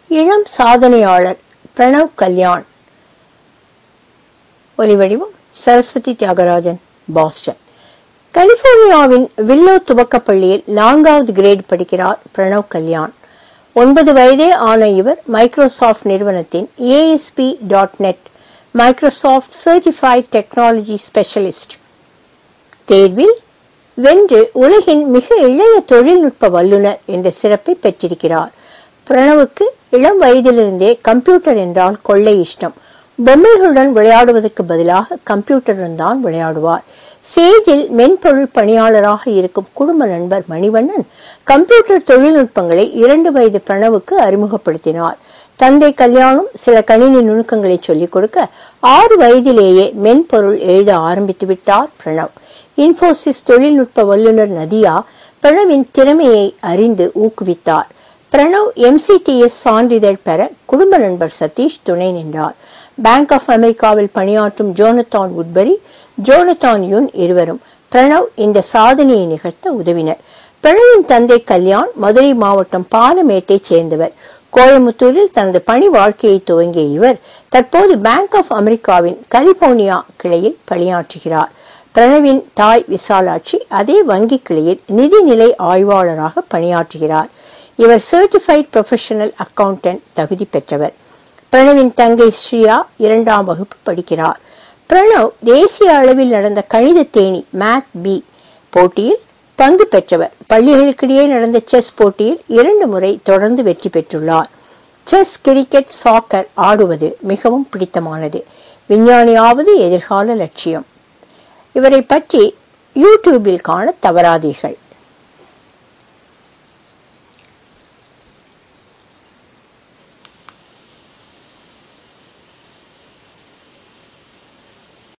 இளம் சாதனையாளர் பிரணவ் கல்யாண் ஒலிவடிவம் சரஸ்வதி தியாகராஜன் பாஸ்டன் கலிபோர்னியாவின் வில்லோ துவக்கப் பள்ளியில் நான்காவது கிரேட் படிக்கிறார் பிரணவ் கல்யாண் ஒன்பது வயதே ஆன இவர் மைக்ரோசாஃப்ட் நிறுவனத்தின் ASP dot net Microsoft certified technology specialist தேர்வில் வென்று உலகின் மிக இளைய தொழில்நுட்ப வல்லுநர் என்ற சிறப்பை பெற்றிருக்கிறார் பிரணவுக்கு இளம் வயதிலிருந்தே கம்ப்யூட்டர் என்றால் கொள்ளை இஷ்டம் பொம்மைகளுடன் விளையாடுவதற்கு பதிலாக கம்ப்யூட்டருடன் தான் விளையாடுவார் சேஜில் மென்பொருள் பணியாளராக இருக்கும் குடும்ப நண்பர் மணிவண்ணன் கம்ப்யூட்டர் தொழில்நுட்பங்களை இரண்டு வயது பிரணவுக்கு அறிமுகப்படுத்தினார் தந்தை கல்யாணம் சில கணினி நுணுக்கங்களை சொல்லிக் கொடுக்க ஆறு வயதிலேயே மென்பொருள் எழுத ஆரம்பித்து விட்டார் பிரணவ் இன்போசிஸ் தொழில்நுட்ப வல்லுநர் நதியா பிரணவின் திறமையை அறிந்து ஊக்குவித்தார் பிரணவ் எம்சிடிஎஸ் சான்றிதழ் பெற குடும்ப நண்பர் சதீஷ் துணை நின்றார் பேங்க் ஆஃப் அமெரிக்காவில் பணியாற்றும் ஜோனத்தான் உட்பரி ஜோனத்தான் யுன் இருவரும் பிரணவ் இந்த சாதனையை நிகழ்த்த உதவினர் பிரணவின் தந்தை கல்யாண் மதுரை மாவட்டம் பாலமேட்டைச் சேர்ந்தவர் கோயமுத்தூரில் தனது பணி வாழ்க்கையை துவங்கிய இவர் தற்போது பேங்க் ஆஃப் அமெரிக்காவின் கலிபோர்னியா கிளையில் பணியாற்றுகிறார் பிரணவின் தாய் விசாலாட்சி அதே வங்கி கிளையில் நிதிநிலை ஆய்வாளராக பணியாற்றுகிறார் இவர் சர்டிஃபைட் ப்ரொஃபஷனல் அக்கவுண்டன்ட் தகுதி பெற்றவர் பிரணவின் தங்கை ஸ்ரீயா இரண்டாம் வகுப்பு படிக்கிறார் பிரணவ் தேசிய அளவில் நடந்த கணித தேனி மேத் பி போட்டியில் பங்கு பெற்றவர் பள்ளிகளுக்கிடையே நடந்த செஸ் போட்டியில் இரண்டு முறை தொடர்ந்து வெற்றி பெற்றுள்ளார் செஸ் கிரிக்கெட் சாக்கர் ஆடுவது மிகவும் பிடித்தமானது விஞ்ஞானியாவது எதிர்கால லட்சியம் இவரை பற்றி யூடியூபில் காண தவறாதீர்கள்